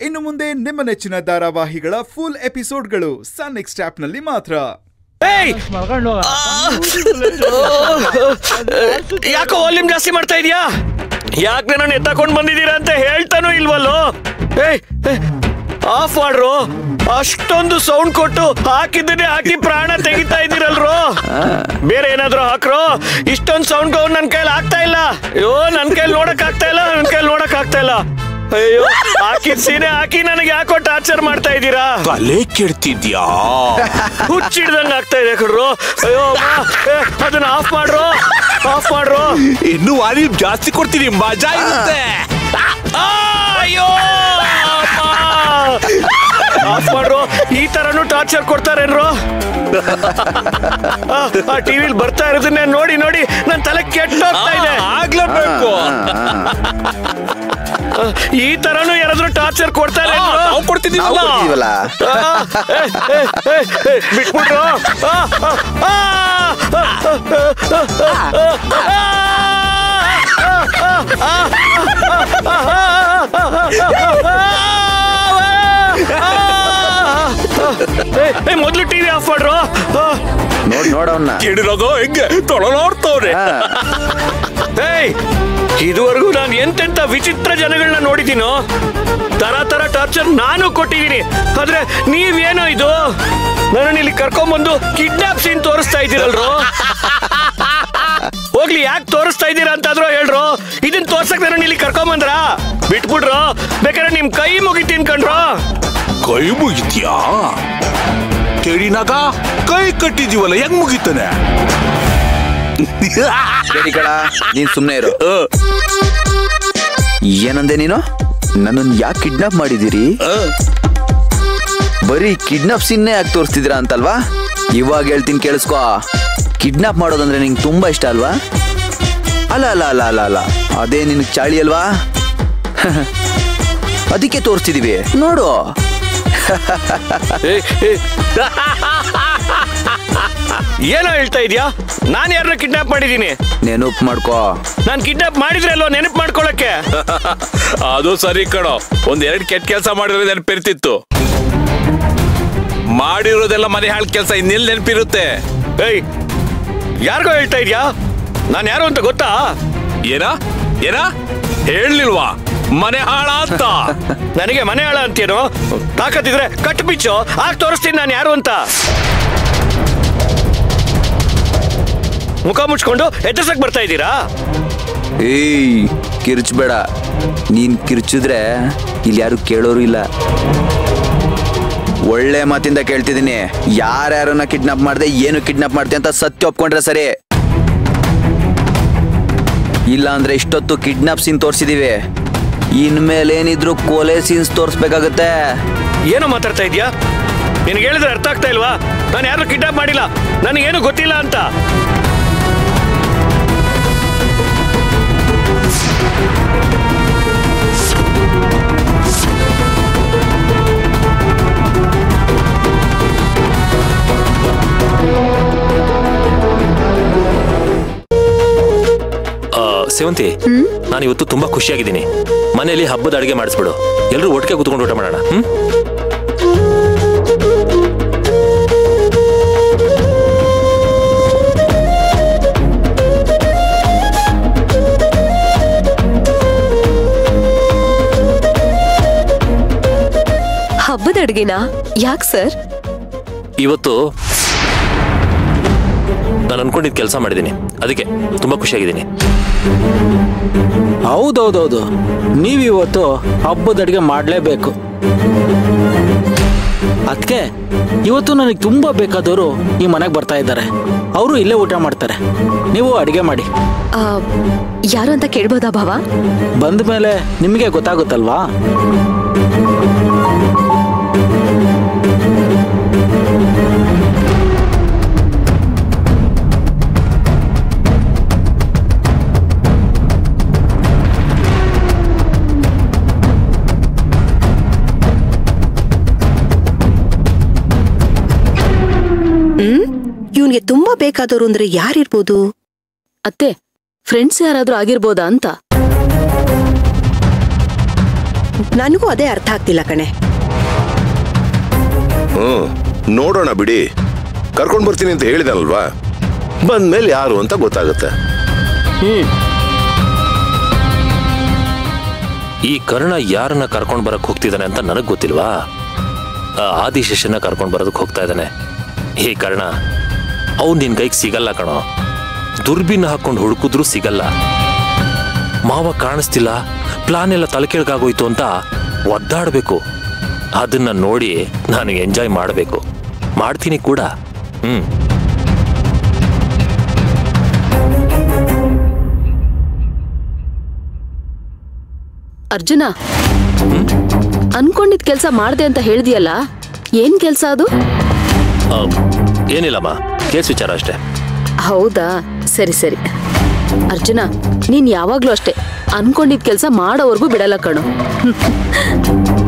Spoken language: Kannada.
ಇನ್ನು ಮುಂದೆ ನಿಮ್ಮ ನೆಚ್ಚಿನ ಧಾರಾವಾಹಿಗಳ ಫುಲ್ ಎಪಿಸೋಡ್ಗಳು ಸನ್ ನೆಕ್ಸ್ಟ್ ಆಪ್ನಲ್ಲಿ ಮಾತ್ರ ಏಯ್ ಯಾಕೋ ವಾಲ್ಯೂಮ್ ಜಾಸ್ತಿ ಮಾಡ್ತಾ ಇದೀಯಾ ಯಾಕೆ ನಾನು ಎತ್ತಕೊಂಡ್ ಬಂದಿದ್ದೀರಾ ಅಂತ ಹೇಳ್ತಾನೂ ಇಲ್ವಲ್ಲೋ ಏಯ್ ಆಫ್ ಮಾಡ್ರು ಅಷ್ಟೊಂದು ಸೌಂಡ್ ಕೊಟ್ಟು ಹಾಕಿದ್ದನ್ನೇ ಹಾಕಿ ಪ್ರಾಣ ತೆಗಿತಾ ಇದ್ದೀರಲ್ರೋ ಬೇರೆ ಏನಾದ್ರು ಹಾಕ್ರೋ ಇಷ್ಟೊಂದು ಸೌಂಡ್ ನನ್ ಕೈಲಿ ಆಗ್ತಾ ಇಲ್ಲ ಅಯ್ಯೋ ನನ್ ಕೈಲಿ ನೋಡಕ್ ಆಗ್ತಾ ಇಲ್ಲ ನನ್ ಕೈಲಿ ನೋಡಕ್ ಆಗ್ತಾ ಇಲ್ಲ ಅಯ್ಯೋ ಹಾಕಿದ್ ಸೀನೆ ಹಾಕಿ ನನಗೆ ಯಾಕೋ ಟಾರ್ಚರ್ ಮಾಡ್ತಾ ಇದ್ದೀರಾ ತಲೆ ಕೆಡ್ತಿದ್ಯಾ ಹುಚ್ಚಿಡ್ದಂಗ್ ಆಗ್ತಾ ಇದೆ ಕಡ್ರು ಅಯ್ಯೋ ಅಮ್ಮ, ಏ, ಅದನ್ನ ಆಫ್ ಮಾಡ್ರು ಆಫ್ ಮಾಡ್ರು ಇನ್ನು ವಾಲ್ಯೂಮ್ ಜಾಸ್ತಿ ಕೊಡ್ತೀನಿ ಮಜಾ ಇರುತ್ತೆ ಆ, ಅಯ್ಯೋ ಆಫ್ ಮಾಡ್ರು ಈ ತರನು ಟಾರ್ಚರ್ ಕೊಡ್ತಾರೇನ್ರು ಆ, ಆ ಟಿವಿಲ್ ಬರ್ತಾ ಇರೋದನ್ನೇ ನೋಡಿ ನೋಡಿ ನನ್ ತಲೆ ಕೆಟ್ಟೋಗ್ತಾ ಇದೆ ಆಗ್ಲೇಬೇಕು ಆ, ಈ ತರನು ಯಾರಾದ್ರೂ ಟಾರ್ಚರ್ ಕೊಡ್ತಾರೆ ನಾವು ಕೊಡ್ತಿದೀವಲ್ಲ ನಾವು ಕೊಡ್ತೀವಲ್ಲ. ಬಿಟ್ಬಿಟ್ರು ಆ, ಆ, ಆ, ಏ, ಮೊದ್ಲು ಟಿವಿ ಆಫ್ ಮಾಡ್ರು ಆ, ನೋಡ್ ನೋಡವನ್ನ ಕಿಡಿರೋದು ಹೆಂಗೆ ತೊಳಲಾಡ್ತವ್ರೆ ಏಯ್ ಇದುವರೆಗೂ ನಾನು ಎಂತೆಂತ ವಿಚಿತ್ರ ಜನಗಳನ್ನ ನೋಡಿದ್ದೀನೋ ತರ ತರ ಟಾರ್ಚರ್ ನಾನು ಕೊಟ್ಟಿದ್ದೀನಿ ಆದ್ರೆ ನೀವೇನೋ ಇದು ನನ್ನನ್ನು ಇಲ್ಲಿ ಕರ್ಕೊಂಬಂದು ಕಿಡ್ನಾಪ್ ಸೀನ್ ತೋರಿಸ್ತಾ ಇದ್ದೀರಲ್ರು ಹೋಗ್ಲಿ ಯಾಕೆ ತೋರಿಸ್ತಾ ಇದ್ದೀರಾ ಅಂತಾದ್ರೂ ಹೇಳ್ರು ಇದನ್ನ ತೋರ್ಸಕ್ ನನ್ನ ಇಲ್ಲಿ ಕರ್ಕೊಂಬಂದ್ರ ಬಿಟ್ಬಿಡ್ರು ಬೇಕಾದ್ರೆ ನಿಮ್ ಕೈ ಮುಗಿತೀನಿ ಕಣ್ರು ಕೈ ಮುಗಿದ್ಯಾ ಕೇಳಿನಾಗ ಕೈ ಕಟ್ಟಿದೀವಲ್ಲ ಹೆಂಗ್ ಮುಗಿತಾನೆ ಸರಿ ಕಳ ನೀನ್ ಸುಮ್ನೆ ಇರು ಏನಂದೆ ನೀನು ನನ್ನನ್ನು ಯಾಕೆ ಕಿಡ್ನಾಪ್ ಮಾಡಿದಿರಿ ಬರೀ ಕಿಡ್ನಾಪ್ ಸಿನ್ನೇ ಯಾಕೆ ತೋರಿಸ್ತಿದ್ದೀರಾ ಅಂತಲ್ವಾ ಇವಾಗ ಹೇಳ್ತೀನಿ ಕೇಳಿಸ್ಕೊ ಕಿಡ್ನಾಪ್ ಮಾಡೋದಂದ್ರೆ ನಿಂಗೆ ತುಂಬಾ ಇಷ್ಟ ಅಲ್ವಾ ಅಲ್ಲ ಅಲ್ಲ ಅಲ್ಲ ಅಲ್ಲ ಅಲ್ಲ ಅದೇ ನಿನಗೆ ಚಾಳಿ ಅಲ್ವಾ ಅದಕ್ಕೆ ತೋರಿಸ್ತಿದೀವಿ ನೋಡು ಏ, ಏ. ಏನೋ ಹೇಳ್ತಾ ಇದೀಯಾ ನಾನು ಯಾರನ್ನ ಕಿಡ್ನಾಪ್ ಮಾಡಿದ್ದೀನಿ ನೆನಪು ಮಾಡ್ಕೋ ನಾನು ಕಿಡ್ನಾಪ್ ಮಾಡಿದ್ರೆ ಅಲ್ವಾ ನೆನಪು ಮಾಡ್ಕೊಳಕ್ಕೆ ಅದು ಸರಿ ಕಣೋ ಒಂದ್ ಎರಡ್ ಕೆಟ್ಟ ಕೆಲಸ ಮಾಡಿದ್ರೆ ನೆನಪಿರ್ತಿತ್ತು ಮಾಡಿರೋದೆಲ್ಲ ಮನೆ ಹಾಳ್ ಕೆಲಸ ಇನ್ನೆಲ್ಲಿ ನೆನಪಿರುತ್ತೆ ಏಯ್ ಯಾರಿಗೋ ಹೇಳ್ತಾ ಇದ್ಯಾ ನಾನು ಯಾರು ಅಂತ ಗೊತ್ತಾ ಏನ ಏನ ಹೇಳಲಿಲ್ವಾ ಮನೆ ಹಾಳ ಅಂತ ನನಗೆ ಮನೆ ಆಳ ಅಂತೇನೋ ತಾಕತ್ತಿದ್ರೆ ಕಟ್ ಬಿಚ್ಚು ಆಗ ತೋರಿಸ್ತೀನಿ ನಾನು ಯಾರು ಅಂತ ಮುಖ ಮುಚ್ಕೊಂಡು ಎತ್ತಸಕ್ ಬರ್ತಾ ಇದ್ದೀರಾ ಏಯ್ ಕಿರ್ಚ್ಬೇಡ ನೀನ್ ಕಿರ್ಚಿದ್ರೆ ಇಲ್ಲಿ ಯಾರು ಕೇಳೋರು ಇಲ್ಲ ಒಳ್ಳೆ ಮಾತಿಂದ ಕೇಳ್ತಿದ್ದೀನಿ ಯಾರ್ಯಾರನ್ನ ಕಿಡ್ನಾಪ್ ಮಾಡ್ದೆ ಏನು ಕಿಡ್ನಾಪ್ ಮಾಡ್ದೆ ಅಂತ ಸತ್ಯ ಒಪ್ಕೊಂಡ್ರೆ ಸರಿ ಇಲ್ಲ ಅಂದ್ರೆ ಇಷ್ಟೊತ್ತು ಕಿಡ್ನಾಪ್ ಸೀನ್ ತೋರಿಸಿದೀವಿ ಇನ್ಮೇಲೇನಿದ್ರು ಕೊಲೆ ಸೀನ್ಸ್ ತೋರಿಸ್ಬೇಕಾಗತ್ತೆ ಏನೋ ಮಾತಾಡ್ತಾ ಇದ್ಯಾ ನಿನಗೆ ಹೇಳಿದ್ರೆ ಅರ್ಥ ಆಗ್ತಾ ಇಲ್ವಾ ನಾನು ಯಾರು ಕಿಡ್ನಾಪ್ ಮಾಡಿಲ್ಲ ನನಗೇನು ಗೊತ್ತಿಲ್ಲ ಅಂತ ಆ, ಸೇವಂತಿ ನಾನು ಇವತ್ತು ತುಂಬಾ ಖುಷಿಯಾಗಿದ್ದೀನಿ ಮನೆಯಲ್ಲಿ ಹಬ್ಬದ ಅಡುಗೆ ಮಾಡಿಸ್ಬಿಡು ಎಲ್ಲರೂ ಒಟ್ಟಿಗೆ ಕೂತ್ಕೊಂಡು ಊಟ ಮಾಡೋಣ ಹ್ಮ್ ಹಬ್ಬದ ಅಡ್ಗೆನಾ ಯಾಕೆ ಸರ್ ಇವತ್ತು ನಾನು ಅನ್ಕೊಂಡಿದ್ದು ಕೆಲಸ ಮಾಡಿದ್ದೀನಿ ಅದಕ್ಕೆ ತುಂಬಾ ಖುಷಿಯಾಗಿದ್ದೀನಿ ಹೌದೌದೌದು ನೀವಿವತ್ತು ಹಬ್ಬದ ಅಡುಗೆ ಮಾಡಲೇಬೇಕು ಅದಕ್ಕೆ ಇವತ್ತು ನನಗೆ ತುಂಬ ಬೇಕಾದವರು ಈ ಮನೆಗೆ ಬರ್ತಾ ಇದ್ದಾರೆ ಅವರು ಇಲ್ಲೇ ಊಟ ಮಾಡ್ತಾರೆ ನೀವು ಅಡುಗೆ ಮಾಡಿ ಆ, ಯಾರು ಅಂತ ಕೇಳ್ಬೋದಾ ಭಾವ ಬಂದ ಮೇಲೆ ನಿಮಗೆ ಗೊತ್ತಾಗುತ್ತಲ್ವಾ ಇವನ್ಗೆ ತುಂಬಾ ಬೇಕಾದವರು ಅಂದ್ರೆ ಯಾರಿರ್ಬೋದು ಅತ್ತೆ ಫ್ರೆಂಡ್ಸ್ ಯಾರಾದ್ರೂ ಆಗಿರ್ಬೋದಾ ಅಂತ ನನಗೂ ಅದೇ ಅರ್ಥ ಆಗ್ತಿಲ್ಲ ಕಣೆ ಹ್ಮ್ ನೋಡೋಣ ಬಿಡಿ ಕರ್ಕೊಂಡ್ ಬರ್ತೀನಿ ಅಂತ ಹೇಳಿದನಲ್ವಾ ಬಂದ್ಮೇಲೆ ಯಾರು ಅಂತ ಗೊತ್ತಾಗುತ್ತೆ ಈ ಕರ್ಣ ಯಾರನ್ನ ಕರ್ಕೊಂಡು ಬರಕ್ ಹೋಗ್ತಿದ್ದಾನೆ ಅಂತ ನನಗೆ ಗೊತ್ತಿಲ್ವಾ ಆ ಆದಿಶೇಷನ ಕರ್ಕೊಂಡು ಬರೋದಕ್ಕೆ ಹೋಗ್ತಾ ಇದ್ದಾನೆ ಈ ಕರ್ಣ ಅವ್ನು ನಿನ್ ಕೈಗೆ ಸಿಗಲ್ಲ ಕಣೋ ದುರ್ಬಿನ್ ಹಾಕೊಂಡು ಹುಡುಕಿದ್ರು ಸಿಗಲ್ಲ ಮಾವ ಕಾಣಿಸ್ತಿಲ್ಲ ಪ್ಲಾನ್ ಎಲ್ಲ ತಲೆ ಕೆಳಗಾಗೋಯ್ತು ಅಂತ ಒದ್ದಾಡಬೇಕು ಅದನ್ನ ನೋಡಿ ನಾನು ಎಂಜಾಯ್ ಮಾಡಬೇಕು ಮಾಡ್ತೀನಿ ಕೂಡ ಹ್ಮ್ ಅರ್ಜುನ ಅನ್ಕೊಂಡಿದ್ ಕೆಲ್ಸ ಮಾಡ್ದೆ ಅಂತ ಹೇಳ್ದಿಯಲ್ಲ ಏನ್ ಕೆಲ್ಸ ಅದು ಆ, ಏನಿಲ್ಲಮ್ಮ ಕೇಸ್ ವಿಚಾರ ಅಷ್ಟೇ ಹೌದಾ ಸರಿ ಸರಿ ಅರ್ಜುನ ನೀನ್ ಯಾವಾಗ್ಲೂ ಅಷ್ಟೇ ಅನ್ಕೊಂಡಿದ್ ಕೆಲ್ಸ ಮಾಡೋವರೆಗೂ ಬಿಡಲ್ಲ ಕಣು